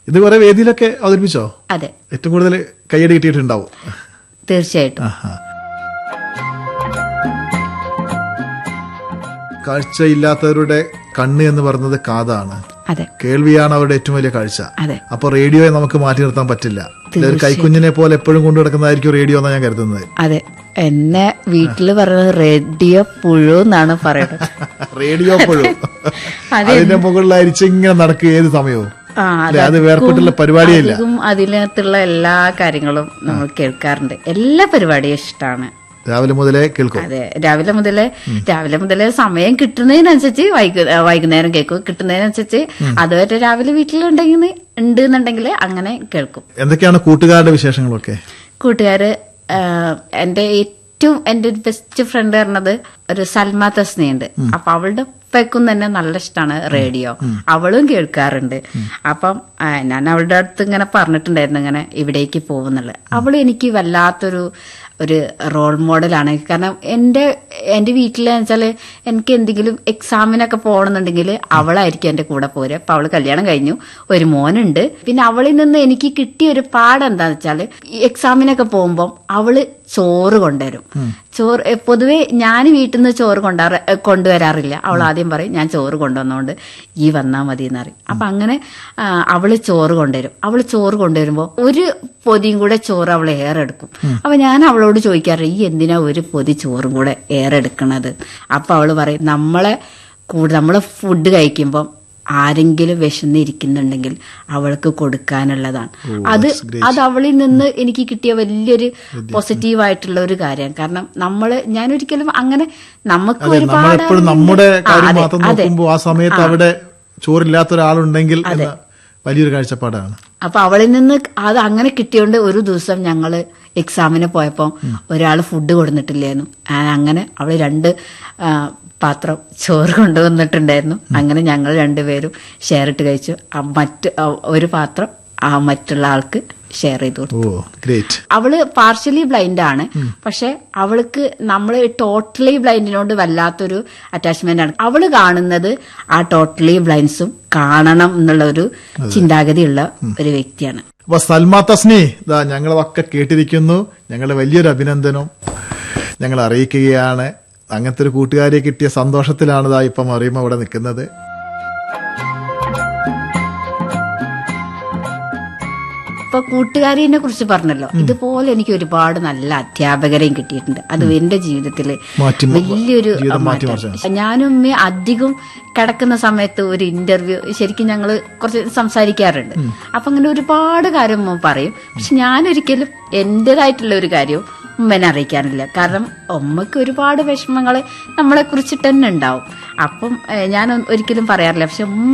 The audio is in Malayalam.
ഇത് കുറെ വേദിയിലൊക്കെ അവതരിപ്പിച്ചോ അതെ ഏറ്റവും കൂടുതൽ കയ്യടി കിട്ടിയിട്ടുണ്ടാവും തീർച്ചയായിട്ടും ആഹാ. കാഴ്ചയില്ലാത്തവരുടെ കണ്ണ് എന്ന് പറയുന്നത് കാതാണ് അതെ കേൾവിയാണ് അവരുടെ ഏറ്റവും വലിയ കാഴ്ച അതെ അപ്പൊ റേഡിയോയെ നമുക്ക് മാറ്റി നിർത്താൻ പറ്റില്ല ഇത് ഒരു കൈക്കുഞ്ഞിനെ പോലെ എപ്പോഴും കൊണ്ടു നടക്കുന്നതായിരിക്കും റേഡിയോ എന്നാണ് ഞാൻ കരുതുന്നത് അതെ എന്നെ വീട്ടില് പറയുന്നത് റേഡിയോ പുഴു എന്നാണ് പറയുന്നത് റേഡിയോ എപ്പോഴും അതെ. അതിന്റെ മുകളിലായിരിക്കും ഇങ്ങനെ നടക്കുക ഏത് സമയവും ആ അല്ലെ അത് വേർപെട്ടുള്ള പരിപാടിയില്ല അധികം അതിനകത്തുള്ള എല്ലാ കാര്യങ്ങളും നമ്മൾ കേൾക്കാറുണ്ട് എല്ലാ പരിപാടിയും ഇഷ്ടമാണ് രാവിലെ മുതലേ കേൾക്കും അതെ രാവിലെ മുതലേ രാവിലെ മുതലേ സമയം കിട്ടുന്നതിനനുസരിച്ച് വൈകു വൈകുന്നേരം കേൾക്കും കിട്ടുന്നതിനനുസരിച്ച് അതുവരെ രാവിലെ വീട്ടിലുണ്ടെങ്കിൽ ഉണ്ട് എന്നുണ്ടെങ്കിൽ അങ്ങനെ കേൾക്കും എന്തൊക്കെയാണ് കൂട്ടുകാരുടെ വിശേഷങ്ങളൊക്കെ കൂട്ടുകാര് ആ, എന്റെ ഏറ്റവും എന്റെ ഒരു ബെസ്റ്റ് ഫ്രണ്ട് പറഞ്ഞത് ഒരു സൽമ തസ്നയുണ്ട് അപ്പൊ അവളുടെ ഉപ്പയ്ക്കും തന്നെ നല്ല ഇഷ്ടമാണ് റേഡിയോ അവളും കേൾക്കാറുണ്ട് അപ്പം ആ, ഞാൻ അവളുടെ അടുത്ത് ഇങ്ങനെ പറഞ്ഞിട്ടുണ്ടായിരുന്നു ഇങ്ങനെ ഇവിടേക്ക് പോകുന്നുള്ളത് അവൾ എനിക്ക് വല്ലാത്തൊരു ഒരു റോൾ മോഡലാണ് കാരണം എൻ്റെ എൻ്റെ വീട്ടിലെന്ന് വെച്ചാൽ എനിക്ക് എന്തെങ്കിലും എക്സാമിനൊക്കെ പോകണമെന്നുണ്ടെങ്കിൽ അവളായിരിക്കും എൻ്റെ കൂടെ പോരുക അപ്പൊ അവള് കല്യാണം കഴിഞ്ഞു ഒരു മോനുണ്ട് പിന്നെ അവളിൽ നിന്ന് എനിക്ക് കിട്ടിയ ഒരു പാഠം എന്താന്ന് വെച്ചാൽ എക്സാമിനൊക്കെ പോകുമ്പോൾ അവള് ചോറ് കൊണ്ടുവരും ചോറ് എ, പൊതുവെ ഞാൻ വീട്ടിൽ നിന്ന് ചോറ് കൊണ്ടാറ എ, കൊണ്ടുവരാറില്ല അവൾ ആദ്യം പറയും ഞാൻ ചോറ് കൊണ്ടുവന്നോണ്ട് ഈ വന്നാൽ മതി എന്ന് പറയും അപ്പൊ അങ്ങനെ ആ, അവള് ചോറ് കൊണ്ടുവരും അവള് ചോറ് കൊണ്ടുവരുമ്പോ ഒരു പൊതിയും കൂടെ ചോറ് അവൾ ഏറെ എടുക്കും അപ്പൊ ഞാൻ അവളോട് ചോദിക്കാറ് ഈ എന്തിനാ ഒരു പൊതി ചോറും കൂടെ ഏറെ എടുക്കണത് അപ്പൊ അവള് പറയും നമ്മളെ കൂടെ നമ്മള് ഫുഡ് കഴിക്കുമ്പം ആരെങ്കിലും വിശന്നിരിക്കുന്നുണ്ടെങ്കിൽ അവൾക്ക് കൊടുക്കാനുള്ളതാണ് അത് അത് അവളിൽ നിന്ന് എനിക്ക് കിട്ടിയ വലിയൊരു പോസിറ്റീവ് ആയിട്ടുള്ള ഒരു കാര്യമാണ് കാരണം നമ്മള് ഞാൻ ഒരിക്കലും അങ്ങനെ നമുക്ക് അതെ ഒരുപാട് നമ്മളെപ്പോഴും അറിവില്ല. നമ്മുടെ ആ, കാര്യം അതെ, മാത്രം അതെ. നോക്കുമ്പോൾ ആ സമയത്ത് അവിടെ ചോറില്ലാത്ത ഒരാളുണ്ടെങ്കിൽ എന്ന വലിയൊരു കാഴ്ചപ്പാടാണ് അപ്പൊ അവളിൽ നിന്ന് അത് അങ്ങനെ കിട്ടിയോണ്ട് ഒരു ദിവസം ഞങ്ങള് എക്സാമിന് പോയപ്പോ ഒരാൾ ഫുഡ് കൊടുത്തിട്ടില്ലായിരുന്നു ആ, അങ്ങനെ അവള് രണ്ട് ആ, പാത്രം ചോറ് കൊണ്ടുവന്നിട്ടുണ്ടായിരുന്നു അങ്ങനെ ഞങ്ങൾ രണ്ടുപേരും ഷെയർ ഇട്ട് കഴിച്ചു ആ, മറ്റ് ആ, ഒരു പാത്രം ആ മറ്റുള്ള ആൾക്ക് ഷെയർ ചെയ്തു കൊടുത്തു ഓ ഗ്രേറ്റ് അവള് പാർഷ്യലി ബ്ലൈൻഡ് ആണ് പക്ഷെ അവൾക്ക് നമ്മൾ ടോട്ടലി ബ്ലൈൻഡിനോട് വല്ലാത്തൊരു അറ്റാച്ച്മെന്റ് ആണ് അവള് കാണുന്നത് ആ ടോട്ടലി ബ്ലൈൻഡ്സും കാണണം എന്നുള്ള ഒരു ചിന്താഗതിയുള്ള ഒരു വ്യക്തിയാണ് അപ്പൊ സൽമാ തസ്നി ഇതാ ഞങ്ങളതൊക്കെ കേട്ടിരിക്കുന്നു ഞങ്ങളുടെ വലിയൊരു അഭിനന്ദനം ഞങ്ങൾ അറിയിക്കുകയാണ് അങ്ങനത്തെ ഒരു കൂട്ടുകാരെ കിട്ടിയ സന്തോഷത്തിലാണ് ഇതാ ഇപ്പം അറിയുമ്പോൾ ഇവിടെ നിൽക്കുന്നത് ഇപ്പൊ കൂട്ടുകാരിനെ കുറിച്ച് പറഞ്ഞല്ലോ ഇതുപോലെ എനിക്ക് ഒരുപാട് നല്ല അധ്യാപകരെയും കിട്ടിയിട്ടുണ്ട് അത് എന്റെ ജീവിതത്തില് മാറ്റി- വലിയൊരു ജീവിതം മാറ്റം. മാറ്റിമറിച്ചതാണ്. ഞാനും ഉമ്മയും അധികം കിടക്കുന്ന സമയത്ത് ഒരു ഇന്റർവ്യൂ ശരിക്കും ഞങ്ങൾ കുറച്ച് സംസാരിക്കാറുണ്ട് അപ്പൊ അങ്ങനെ ഒരുപാട് കാര്യം ഉമ്മ പറയും പക്ഷെ ഞാനൊരിക്കലും എന്റേതായിട്ടുള്ള ഒരു കാര്യവും ഉമ്മനെ അറിയിക്കാറില്ല കാരണം ഉമ്മക്ക് ഒരുപാട് വിഷമങ്ങൾ നമ്മളെ കുറിച്ചിട്ട് തന്നെ ഉണ്ടാവും അപ്പം ഏഹ്, ഞാൻ ഒരിക്കലും പറയാറില്ല പക്ഷെ ഉമ്മ